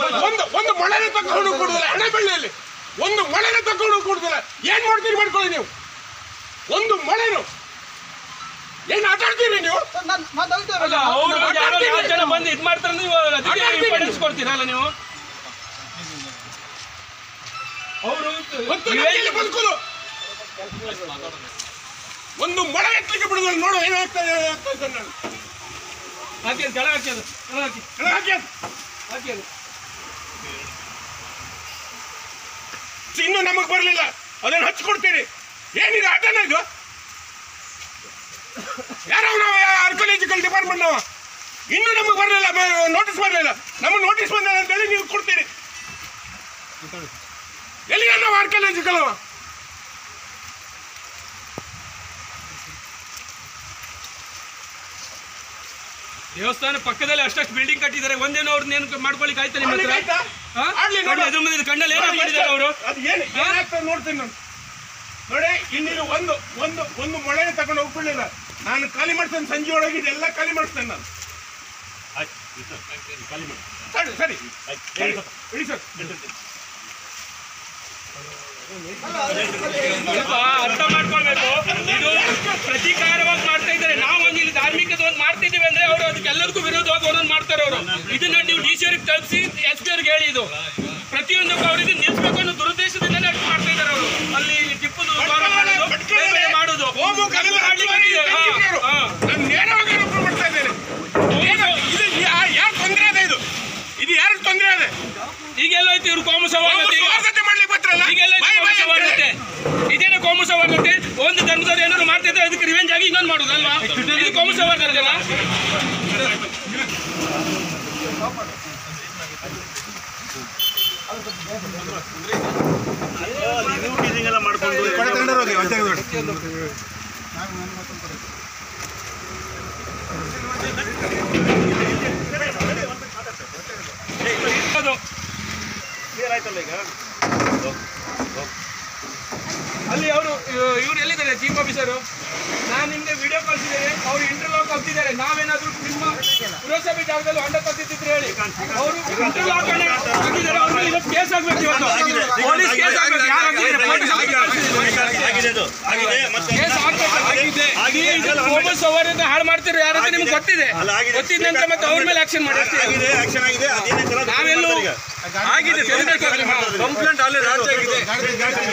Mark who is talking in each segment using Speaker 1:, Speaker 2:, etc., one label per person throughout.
Speaker 1: ಒಂದು ಒಂದು ಮೊಳೆನ ತಕೊಂಡು ಕೊಡುದಿಲ್ಲ ಹಣೆ ಬೆಳ್ಳಿಯಲ್ಲಿ ಒಂದು ಮೊಳೆನ ತಕೊಂಡು ಕೊಡುದಿಲ್ಲ ಏನ್ ಮಾಡ್ತೀರಿ ಮಾಡ್ಕೊಳ್ಳಿ ನೀವು ಒಂದು ಮೊಳೆನು ಏನ್ ಆಟ ಆಡ್ತೀರಿ ನೀವು
Speaker 2: ಅಲ್ಲ ಅವ್ರು ಯಾರೋ ನಾಲ್ಕು ಜನ ಬಂದು ಇದ್ ಮಾಡ್ತಾರೆ ನೀವು ಅದಕ್ಕೆ
Speaker 1: ಮಾತಾಡ್ತೀನಿ.
Speaker 2: ಇಂಪಾರ್ಟೆನ್ಸ್ ಕೊಡ್ತೀರಲ್ಲ ನೀವು ಅವರು
Speaker 1: ಮತ್ತು ನಮ್ಗೆಲ್ಲಿ ಬದುಕುದು ಒಂದು ಮೊಳೆ ಎತ್ತಲಿಕ್ಕೆ ಬಿಡುದಿಲ್ಲ ನೋಡು ಏನಾಗ್ತದೆ ಏನಾಗ್ತದೆ ನಾನು
Speaker 2: ಹಾಕಿ ಅದು ಕೆಳಗೆ ಹಾಕಿ ಅದು ಕೆಳಗೆ ಹಾಕಿ
Speaker 1: ಕೆಳಗೆ ಹಾಕಿ ಅದು.
Speaker 2: ಹಾಕಿ ಅದು
Speaker 1: ಇನ್ನು ನಮಗ್ ಬರ್ಲಿಲ್ಲ ಅದನ್ನ ಹಚ್ಕೊಡ್ತೀರಿ ಏನಿದೆ ಆಟನ ಇದು ಯಾರೋ ನಾವು ಆರ್ಕಲಾಜಿಕಲ್ ಡಿಪಾರ್ಟ್ಮೆಂಟ್ ನಾವು ಇನ್ನು ನಮಗೆ ಬರಲಿಲ್ಲ ನೋಟಿಸ್ ಬರಲಿಲ್ಲ ನಮಗೆ ನೋಟಿಸ್ ಬಂದ ಅಂತೇಳಿ ನೀವು ಕೊಡ್ತೀರಿ ಎಲ್ಲಿಗೆ ನಾವು ಆರ್ಕಲಾಜಿಕಲ್
Speaker 2: ದೇವಸ್ಥಾನ ಪಕ್ಕದಲ್ಲಿ ಅಷ್ಟಷ್ಟು ಬಿಲ್ಡಿಂಗ್ ಕಟ್ಟಿದ್ದಾರೆ ಒಂದೇನೋ ಅವ್ರನ್ನ ಏನು ಮಾಡ್ಕೊಳಿಕ್ ಆಯ್ತಾ ನಿಮ್ಮ ಹತ್ರ
Speaker 1: ಆಯ್ತಾ?
Speaker 2: ಹಾ?
Speaker 1: ಆಡ್ಲಿ ನೋಡು.
Speaker 2: ಕಣ್ಣು ಎದುರು ಬಂದಿದೆ ಕಣ್ಣಲ್ಲಿ ಏನು ಹಾಕೊಂಡಿದ್ದಾರೆ ಅವರು
Speaker 1: ಅದು ಏನು ಏನಾಗ್ತದೆ ನೋಡ್ತೀನಿ ನಾನು ನೋಡಿ ಇನ್ನಿದು ಒಂದು ಒಂದು ಒಂದು ಮೊಳೆನ ತಗೊಂಡು ಹೋಗ್ಬಿಡ್ಲಿಲ್ಲ ನಾನು ಖಾಲಿ ಮಾಡ್ತೇನೆ ಸಂಜೆ ಒಳಗೆ ಇದೆಲ್ಲ ಖಾಲಿ ಮಾಡ್ತೇನೆ ನಾನು ಸರಿ ಸರಿ ಸರಿ, ಇಡಿ ಸರ್
Speaker 2: ಸ್ವಲ್ಪ ಅರ್ಥ ಮಾಡ್ಕೊಳ್ಬೇಕು ಇದು ಪ್ರತೀಕಾರವಾಗಿ ಮಾಡ್ತಾ ಇದ್ದಾರೆ ನಾವು ಒಂದು ಇಲ್ಲಿ ಧಾರ್ಮಿಕದ ಒಂದು ಮಾಡ್ತಿದ್ದೀವಿ ಅಂದ್ರೆ ಅವರು ಅದಕ್ಕೆಲ್ಲರಿಗೂ ವಿರೋಧವಾಗಿ ಒಂದೊಂದು ಮಾಡ್ತಾರೆ ಅವರು ಇದನ್ನ ನೀವು ಡಿ ಸಿ ಅವ್ರಿಗೆ ತಲುಪಿಸಿ ಎಸ್ ಪಿ ಅವ್ರಿಗೆ ಹೇಳಿ ಇದು ಪ್ರತಿಯೊಂದಕ್ಕೂ ಅವ್ರಿಗೆ ನಿಲ್ಲಿಸಬೇಕು ಅನ್ನೋ ದುರುದ್ದೇಶದಿಂದಲೇ ಅಷ್ಟು ಮಾಡ್ತಾ ಇದ್ದಾರೆ ಅವರು ಅಲ್ಲಿ ಟಿಪ್ಪುದು ಗೌರವ ಮಾಡೋದು ಬೇರೆ ಬೇರೆ ಮಾಡೋದು
Speaker 1: ಹೋಮು ಕಲೆಲ್ಲ
Speaker 2: ಮಾಡ್ಲಿಕ್ಕೆ ಬಂದಿದೆ. ಹಾ, ಹಾ.
Speaker 1: ನಾನು ನೇರವಾಗಿ ಆರೋಪ ಮಾಡ್ತಾ ಇದ್ದೇನೆ ಏನು ಇದು ಯಾರು ತೊಂದರೆ ಇದೆ ಇದು ಇದು ಯಾರು ತೊಂದರೆ ಇದೆ
Speaker 2: ಈಗೆಲ್ಲ ಐತಿ ಇವ್ರು ಕೋಮು ಸವಾಲತೆ ಈಗ
Speaker 1: ಸ್ವಾಗತ ಮಾಡ್ಲಿಕ್ಕೆ ಬರ್ತಾರಲ್ಲ
Speaker 2: ಈಗೆಲ್ಲ ಐತಿ
Speaker 1: ಬಾಯ್
Speaker 2: ಕೋಮು
Speaker 1: ಬಾಯ್
Speaker 2: ಸವಾಲತೆ ಇದೇನು ಕೋಮು ಸವಾಲತೆ ಒಂದು ಧರ್ಮದವ್ರು ಏನಾದ್ರು ಮಾಡ್ತಿದ್ರೆ ಅದಕ್ಕೆ ರಿವೆಂಜ್ ಆಗಿ ಇನ್ನೊಂದು ಮಾಡೋದಲ್ವಾ ಇದು ಕೋಮು ಸವಾಲತೆ ಅಲ್ಲ
Speaker 3: ಎಲ್ಲ ಮಾಡ್ಕೊಂಡು
Speaker 2: ಅದು
Speaker 3: ಕ್ಲಿಯರ್ ಆಯ್ತಲ್ಲ ಈಗ
Speaker 2: ಅಲ್ಲಿ ಅವರು ಇವ್ರು ಎಲ್ಲಿದ್ದಾರೆ ಚೀಫ್ ಆಫೀಸರು ನಾನು ನಿಮ್ಗೆ ವಿಡಿಯೋ ಕಳಿಸಿದ್ದೇನೆ ಅವ್ರು ಇಂಟರ್ಲಾಕ್ ಹಾಕ್ತಿದ್ದಾರೆ ನಾವೇನಾದ್ರೂ ನಿಮ್ಮ ಪುರಸಭೆ ಜಾಗದಲ್ಲಿ ಹೊಂಡ ತಗ್ತಿದ್ರೆ ಹೇಳಿ ಅವರು ಇಂಟರ್ಲಾಕ್ ಹಾಕಿದ್ದಾರೆ ಅವ್ರ ಮೇಲೆ ಇವತ್ತು ಕೇಸ್ ಆಗ್ಬೇಕು ಇವತ್ತು ಪೊಲೀಸ್ ಕೇಸ್ ಆಗ್ಬೇಕು ಯಾರು ಹಾಕಿದ್ದಾರೆ? ಪೊಲೀಸ್ ಹಾಕಿದ್ದಾರೆ.
Speaker 3: ಆಗಿದೆ ಅದು ಆಗಿದೆ ಮತ್ತೆ
Speaker 2: ಕೇಸ್ ಆಗ್ಬೇಕು.
Speaker 3: ಆಗಿದೆ ಆಗಿದೆ
Speaker 2: ಇದು ಹೋಮ ಸವಾರಿಯನ್ನ ಹಾಳು ಮಾಡ್ತಿರೋ ಯಾರಂತ ನಿಮ್ಗೆ ಗೊತ್ತಿದೆ
Speaker 3: ಅಲ್ಲ, ಆಗಿದೆ.
Speaker 2: ಗೊತ್ತಿದ್ದಂತ ಮತ್ತೆ ಅವ್ರ ಮೇಲೆ ಆಕ್ಷನ್ ಮಾಡಿ ಅಷ್ಟೇ.
Speaker 3: ಆಗಿದೆ ಆಕ್ಷನ್ ಆಗಿದೆ ಅದೇನೈತಲ್ಲ ಅದು
Speaker 2: ನಾವೆಲ್ಲೂ
Speaker 3: ಮಾಡ್ತಾರೆ ಈಗ.
Speaker 2: ಆಗಿದೆ ಕಂಪ್ಲೇಂಟ್ ಅಲ್ಲಿ ರಾಜ್ಯ ಆಗಿದೆ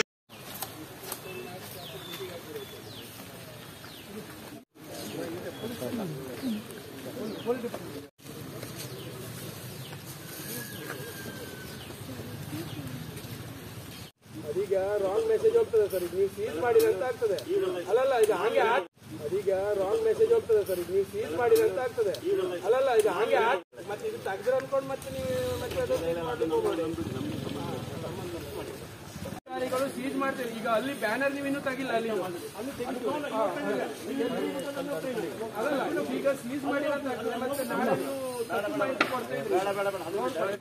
Speaker 4: ಅದೀಗ ರಾಂಗ್ ಮೆಸೇಜ್ ಹೋಗ್ತದೆ ಸರ್ ಈಗ ನೀವು ಸೀಸ್ ಮಾಡಿದ್ರೆ ಅಂತ ಆಗ್ತದೆ ಅಲ್ಲಲ್ಲ ಈಗ ಹಂಗೆ ಆಗ್- ಅದೀಗ ರಾಂಗ್ ಮೆಸೇಜ್ ಹೋಗ್ತದೆ ಸರ್ ಈಗ ನೀವು ಸೀಸ್ ಮಾಡಿದ್ರೆ ಅಂತ ಆಗ್ತದೆ ಅಲ್ಲಲ್ಲ ಈಗ ಹಂಗೆ ಆಗ್- ಮತ್ತೆ ಇದು ತೆಗ್ದ್ರೆ ಅನ್ಕೊಂಡು ಮತ್ತೆ ನೀವು ಮತ್ತೆ ಅದು seize ಮಾಡ್ಲಿಕ್ಕೆ ಹೋಗ್ಬೇಡಿ. ಅಧಿಕಾರಿಗಳು ಸೀಸ್ ಮಾಡ್ತೀವಿ ಈಗ ಅಲ್ಲಿ ಬ್ಯಾನರ್ ನೀವು ಇನ್ನೂ ತೆಗಿಲ್ಲ ಅಲ್ಲಿ ಅಲ್ಲಿ ತೆಗಿತು. ಹಾ, ಅದೇ. ಅಲ್ಲಲ್ಲ ಈಗ ಸೀಸ್ ಮಾಡಿ ಅಂತ ಆಗ್ತದೆ ಮತ್ತೆ ನಾಳೆ ನೀವು ತಪ್ಪು ಮಾಹಿತಿ ಕೊಡ್ತಾ ಇದ್ರಿ.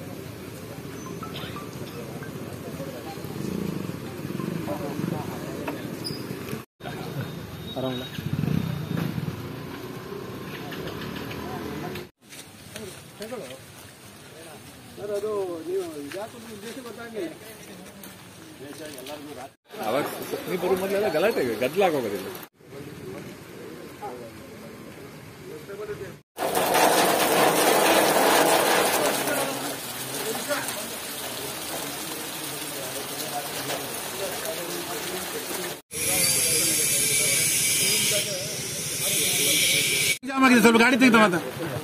Speaker 4: ಸರ್ ಅದು ನೀವು ಇದಾಕೋದು ಉದ್ದೇಶ ಗೊತ್ತಾಗಿಲ್ಲ
Speaker 5: ಅವಾಗ ನೀ ಬರೋ ಮೊದಲೆಲ್ಲ ಗಲಾಟೆ ಗದ್ದಲಾಗೋಗೋದಿಲ್ಲ
Speaker 6: ಜಾಮ್ ಆಗಿದೆ ಸ್ವಲ್ಪ ಗಾಡಿ ತೆಗೆದು ಮಾತ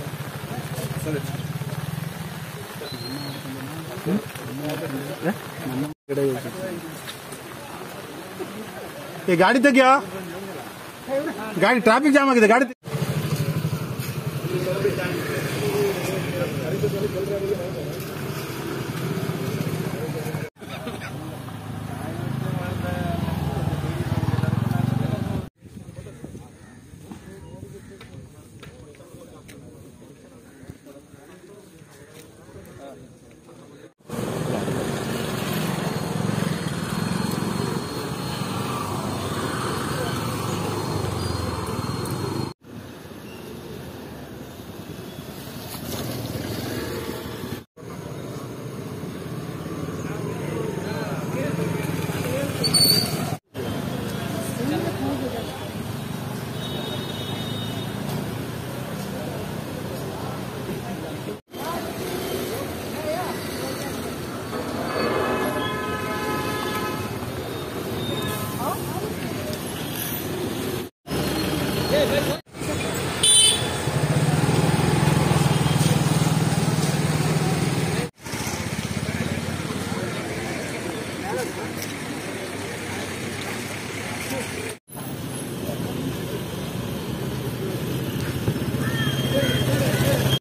Speaker 6: ಈ ಗಾಡಿ ತೆಗಿಯೋ ಗಾಡಿ ಟ್ರಾಫಿಕ್ ಜಾಮ್ ಆಗಿದೆ ಗಾಡಿ ತೆಗಿ.
Speaker 4: ಗಾಡಿ